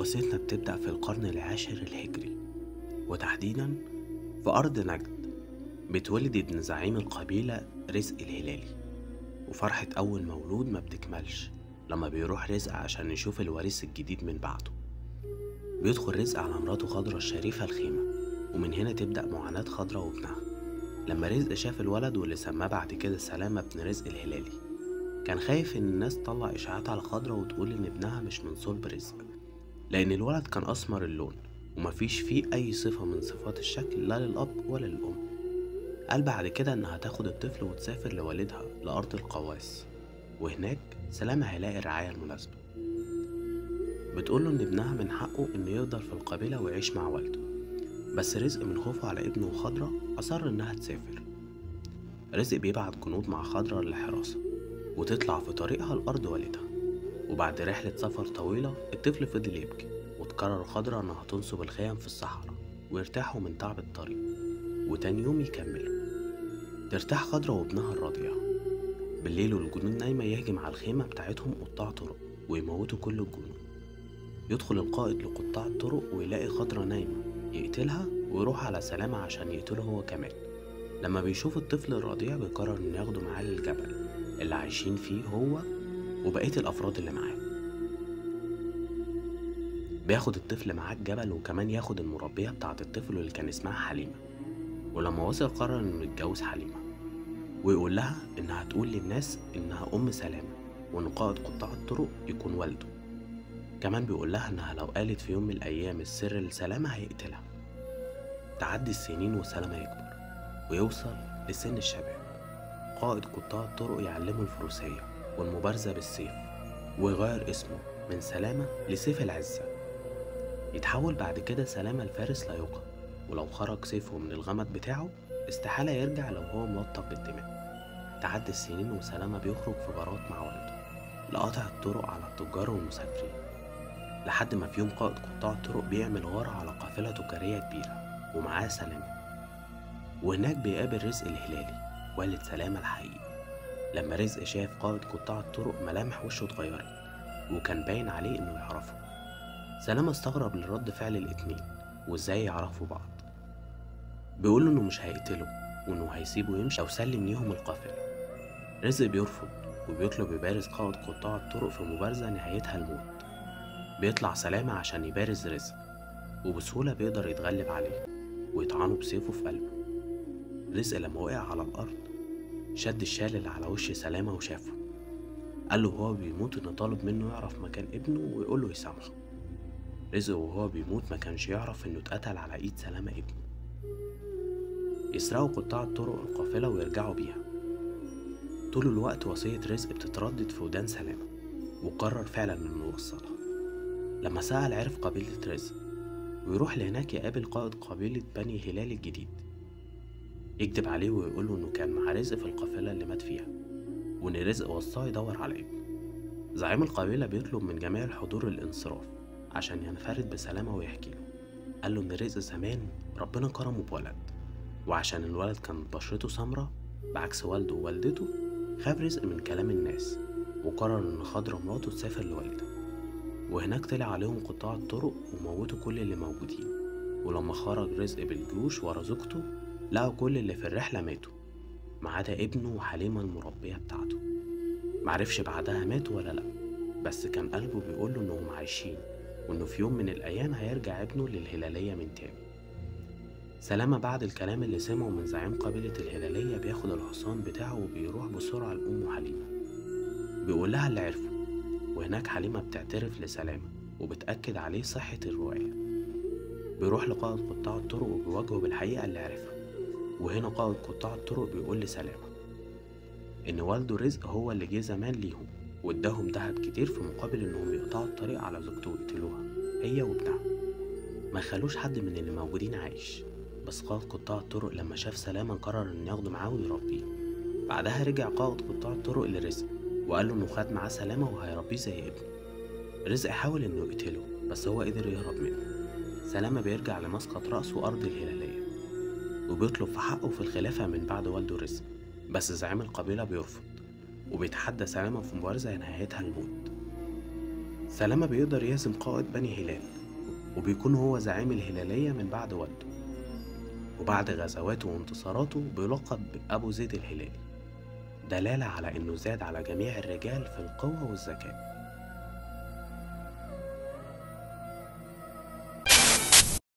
وقصتنا بتبدأ في القرن العاشر الهجري وتحديدا في أرض نجد بيتولد ابن زعيم القبيلة رزق الهلالي وفرحة أول مولود ما بتكملش لما بيروح رزق عشان يشوف الوريث الجديد من بعده بيدخل رزق على مراته خضرة الشريفة الخيمة ومن هنا تبدأ معاناة خضرة وابنها لما رزق شاف الولد واللي سماه بعد كده سلامة ابن رزق الهلالي كان خايف إن الناس تطلع إشاعات على خضرة وتقول إن ابنها مش من صلب رزق لأن الولد كان أسمر اللون ومفيش فيه أي صفة من صفات الشكل لا للأب ولا للأم قال بعد كده إنها تاخد الطفل وتسافر لوالدها لأرض القواس وهناك سلامة هيلاقي الرعاية المناسبة بتقوله إن ابنها من حقه إنه يفضل في القبيلة ويعيش مع والده بس رزق من خوفه على ابنه وخضرة أصر إنها تسافر رزق بيبعت جنود مع خضرة للحراسة وتطلع في طريقها لأرض والدها وبعد رحلة سفر طويلة الطفل فضل يبكي وتقرر خضرة إنها تنصب الخيم في الصحراء ويرتاحوا من تعب الطريق وتاني يوم يكملوا ترتاح خضرة وابنها الرضيع بالليل والجنود نايمة يهجم على الخيمة بتاعتهم قطاع طرق ويموتوا كل الجنود يدخل القائد لقطاع الطرق ويلاقي خضرة نايمة يقتلها ويروح على سلامة عشان يقتله هو كمان لما بيشوف الطفل الرضيع بيقرر انه ياخده معاه للجبل اللي عايشين فيه هو وبقية الأفراد اللي معاه بياخد الطفل معاه الجبل وكمان ياخد المربية بتاعة الطفل اللي كان اسمها حليمة ولما وصل قرر انه يتجوز حليمة ويقول لها انها تقول للناس انها ام سلامة وان قائد قطاع الطرق يكون والده كمان بيقول لها انها لو قالت في يوم من الايام السر لسلامة هيقتلها تعدي السنين وسلامة يكبر ويوصل لسن الشباب قائد قطاع الطرق يعلمه الفروسية والمبارزة بالسيف ويغير اسمه من سلامة لسيف العزة يتحول بعد كده سلامة لفارس لا يقهر ولو خرج سيفه من الغمد بتاعه استحالة يرجع لو هو ملطخ بالدماء تعدي السنين وسلامة بيخرج في غارات مع والده لقطع الطرق على التجار والمسافرين لحد ما في يوم قائد قطاع الطرق بيعمل غارة على قافلة تجارية كبيرة ومعاه سلامة وهناك بيقابل رزق الهلالي والد سلامة الحقيقي لما رزق شاف قائد قطاع الطرق ملامح وشه اتغيرت وكان باين عليه انه يعرفه سلامة استغرب لرد فعل الاتنين وازاي يعرفوا بعض بيقوله انه مش هيقتله وانه هيسيبه يمشي لو سلم ليهم القافلة رزق بيرفض وبيطلب يبارز قائد قطاع الطرق في مبارزة نهايتها الموت بيطلع سلامة عشان يبارز رزق وبسهولة بيقدر يتغلب عليه ويطعنه بسيفه في قلبه رزق لما وقع على الأرض شد الشال اللي على وش سلامة وشافه قال له وهو بيموت إن طالب منه يعرف مكان ابنه ويقول له يسامحه رزق وهو بيموت ما كانش يعرف إنه اتقتل على إيد سلامة ابنه يسرقوا قطاع الطرق القافلة ويرجعوا بيها طول الوقت وصية رزق بتتردد في ودان سلامة وقرر فعلا إنه يوصلها لما سأل عرف قبيلة رزق ويروح لهناك يقابل قائد قبيلة بني هلال الجديد يكذب عليه ويقول له إنه كان مع رزق في القافلة اللي مات فيها وإن رزق وصاه يدور على ابنه زعيم القبيلة بيطلب من جميع الحضور الانصراف عشان ينفرد بسلامة ويحكي له قال له إن رزق زمان ربنا كرمه بولد وعشان الولد كان بشرته سمرة بعكس والده ووالدته خاف رزق من كلام الناس وقرر إن خضرة مراته تسافر لوالدها وهناك طلع عليهم قطاع الطرق وموتوا كل اللي موجودين ولما خرج رزق بالجيوش ورا زوجته لقوا كل اللي في الرحلة ماتوا ما عدا ابنه وحليمة المربية بتاعته معرفش بعدها ماتوا ولا لأ بس كان قلبه بيقوله إنهم عايشين وإنه في يوم من الأيام هيرجع ابنه للهلالية من تاني سلامة بعد الكلام اللي سمعه من زعيم قبيلة الهلالية بياخد الحصان بتاعه وبيروح بسرعة لأمه حليمة بيقول لها اللي عرفه وهناك حليمة بتعترف لسلامة وبتأكد عليه صحة الرواية بيروح لقائد قطاع الطرق وبيواجهه بالحقيقة اللي عرفها وهنا قائد قطاع الطرق بيقول لسلامة إن والده رزق هو اللي جه زمان ليهم واداهم دهب كتير في مقابل إنهم يقطعوا الطريق على زوجته ويقتلوها هي وابنها ما خلوش حد من اللي موجودين عايش بس قائد قطاع الطرق لما شاف سلامة قرر إنه ياخده معاه ويربيه بعدها رجع قائد قطاع الطرق لرزق وقال له إنه خد معاه سلامة وهيربيه زي ابنه رزق حاول إنه يقتله بس هو قدر يهرب منه سلامة بيرجع لمسقط رأسه أرض الهلالية وبيطلب في حقه في الخلافة من بعد والده رزق بس زعيم القبيلة بيرفض وبيتحدى سلامة في مبارزة نهايتها الموت سلامة بيقدر يهزم قائد بني هلال وبيكون هو زعيم الهلالية من بعد والده وبعد غزواته وانتصاراته بيلقب بأبو زيد الهلالي دلالة على إنه زاد على جميع الرجال في القوة والذكاء